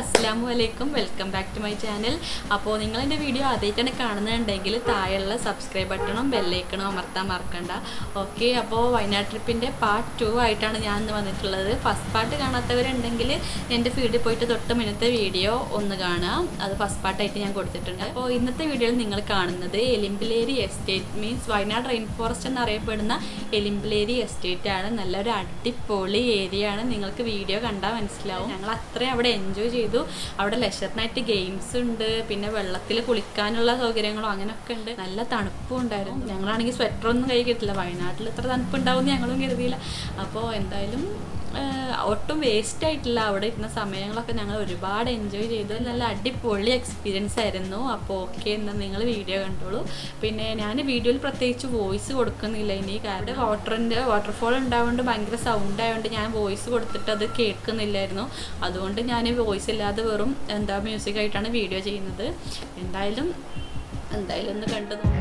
അസ്സാമു അലൈക്കും welcome back to my channel അപ്പോൾ നിങ്ങൾ എൻ്റെ വീഡിയോ ആദ്യമായിട്ടാണ് കാണുന്നുണ്ടെങ്കിൽ താഴെയുള്ള സബ്സ്ക്രൈബ് ബട്ടണും ബെല്ലൈക്കണും അമർത്താൻ മറക്കണ്ട ഓക്കെ അപ്പോൾ വയനാട് ട്രിപ്പിൻ്റെ പാർട്ട് ടു ആയിട്ടാണ് ഞാൻ ഇന്ന് വന്നിട്ടുള്ളത് ഫസ്റ്റ് പാർട്ട് കാണാത്തവരുണ്ടെങ്കിൽ എൻ്റെ ഫീൽഡിൽ പോയിട്ട് തൊട്ട് മുന്നത്തെ വീഡിയോ ഒന്ന് കാണാം അത് ഫസ്റ്റ് പാർട്ടായിട്ട് ഞാൻ കൊടുത്തിട്ടുണ്ട് അപ്പോൾ ഇന്നത്തെ വീഡിയോയിൽ നിങ്ങൾ കാണുന്നത് Elimbileri estate means Wayanad rain forest എന്നറിയപ്പെടുന്ന എലിമ്പിലേരി എസ്റ്റേറ്റ് ആണ് നല്ലൊരു അടിപൊളി ഏരിയ ആണ് നിങ്ങൾക്ക് വീഡിയോ കണ്ടാൽ മനസ്സിലാവും ഞങ്ങൾ അത്രയും അവിടെ എൻജോയ് ചെയ്തു അവിടെ ലെഷറിനായിട്ട് ഗെയിംസ് ഉണ്ട് പിന്നെ വെള്ളത്തിൽ കുളിക്കാനുള്ള സൗകര്യങ്ങളും അങ്ങനെയൊക്കെ ഉണ്ട് നല്ല തണുപ്പും ഉണ്ടായിരുന്നു ഞങ്ങളാണെങ്കിൽ സ്വെറ്റർ ഒന്നും കൈ കിട്ടില്ല വയനാട്ടിൽ ഇത്ര തണുപ്പുണ്ടാവും ഞങ്ങളും കരുതിയില്ല അപ്പോൾ എന്തായാലും ആഹ് ഒട്ടും വേസ്റ്റ് ആയിട്ടില്ല അവിടെ ഇരുന്ന സമയങ്ങളൊക്കെ ഞങ്ങൾ ഒരുപാട് എൻജോയ് ചെയ്തു നല്ല അടിപൊളി എക്സ്പീരിയൻസ് ആയിരുന്നു അപ്പോൾ ഓക്കെ എന്നാൽ നിങ്ങൾ വീഡിയോ കണ്ടോളൂ പിന്നെ ഞാൻ വീഡിയോയിൽ പ്രത്യേകിച്ച് വോയിസ് കൊടുക്കുന്നില്ല ഇനി കാരണം വാട്ടറിൻ്റെ വാട്ടർഫോൾ ഉണ്ടായതുകൊണ്ട് ഭയങ്കര സൗണ്ട് ആയതുകൊണ്ട് ഞാൻ വോയിസ് കൊടുത്തിട്ട് അത് കേൾക്കുന്നില്ലായിരുന്നു അതുകൊണ്ട് ഞാൻ വോയിസ് ഇല്ലാതെ വെറും എന്താ മ്യൂസിക് ആയിട്ടാണ് വീഡിയോ ചെയ്യുന്നത് എന്തായാലും എന്തായാലും ഒന്ന് കണ്ടു നോക്കാം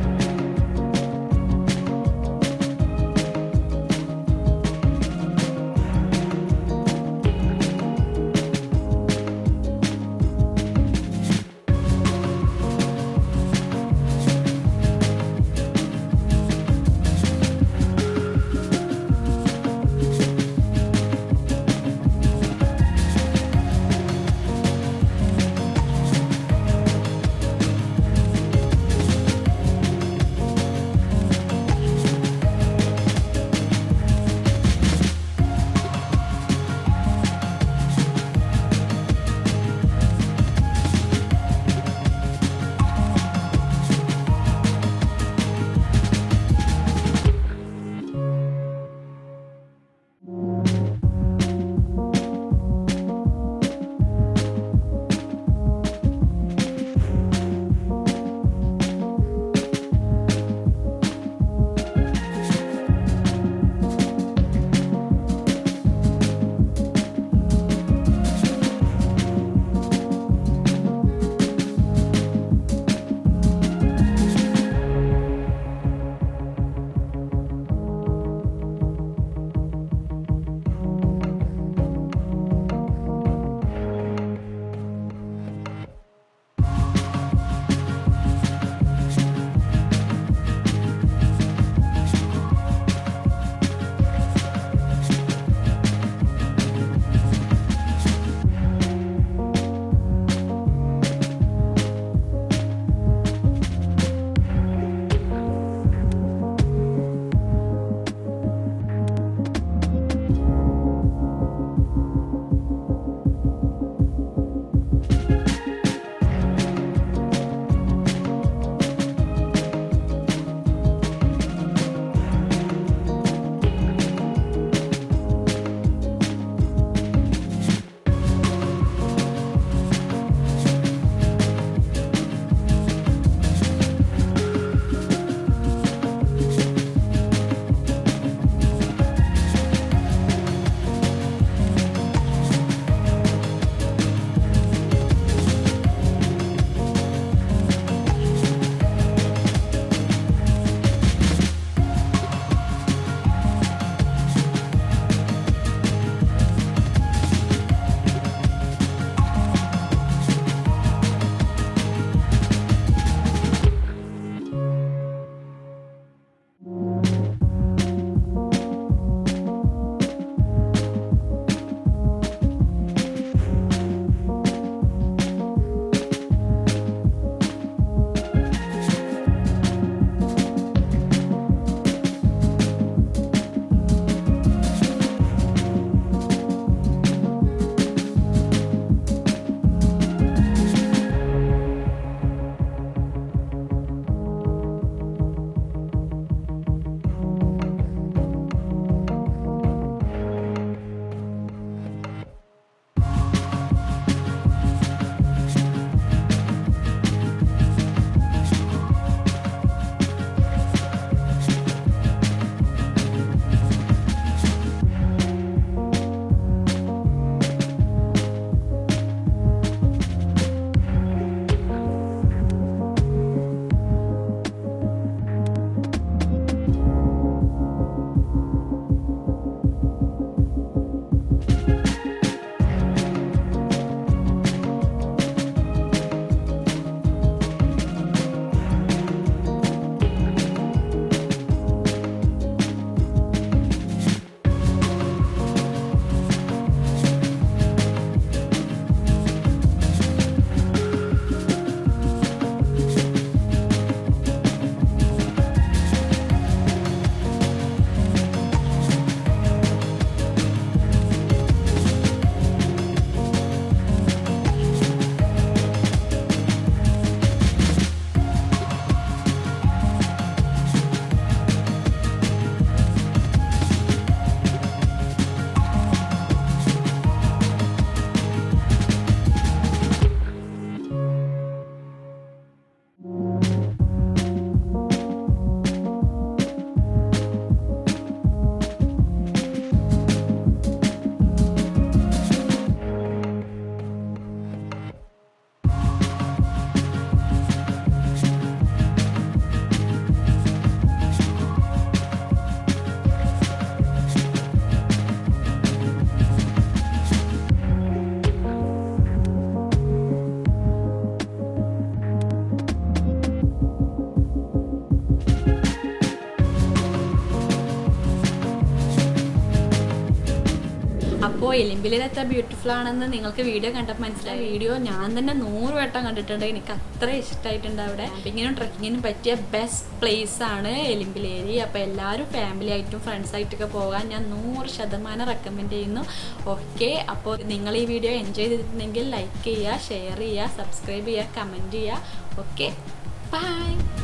അപ്പോൾ എലിമ്പിലേത് എത്ര ബ്യൂട്ടിഫുൾ ആണെന്ന് നിങ്ങൾക്ക് വീഡിയോ കണ്ടപ്പോൾ മനസ്സിലായി വീഡിയോ ഞാൻ തന്നെ നൂറ് വട്ടം കണ്ടിട്ടുണ്ട് എനിക്ക് അത്ര ഇഷ്ടമായിട്ടുണ്ട് അവിടെ ക്യാമ്പിങ്ങിനും ട്രക്കിങ്ങിനും പറ്റിയ ബെസ്റ്റ് പ്ലേസ് ആണ് എലിമ്പിലേരി അപ്പോൾ എല്ലാവരും ഫാമിലി ആയിട്ടും ഫ്രണ്ട്സ് ആയിട്ടൊക്കെ പോകാൻ ഞാൻ നൂറ് ശതമാനം റെക്കമെൻഡ് ചെയ്യുന്നു ഓക്കെ അപ്പോൾ നിങ്ങൾ ഈ വീഡിയോ എൻജോയ് ചെയ്തിട്ടുണ്ടെങ്കിൽ ലൈക്ക് ചെയ്യുക ഷെയർ ചെയ്യുക സബ്സ്ക്രൈബ് ചെയ്യുക കമൻറ്റ് ചെയ്യുക ഓക്കെ ബൈ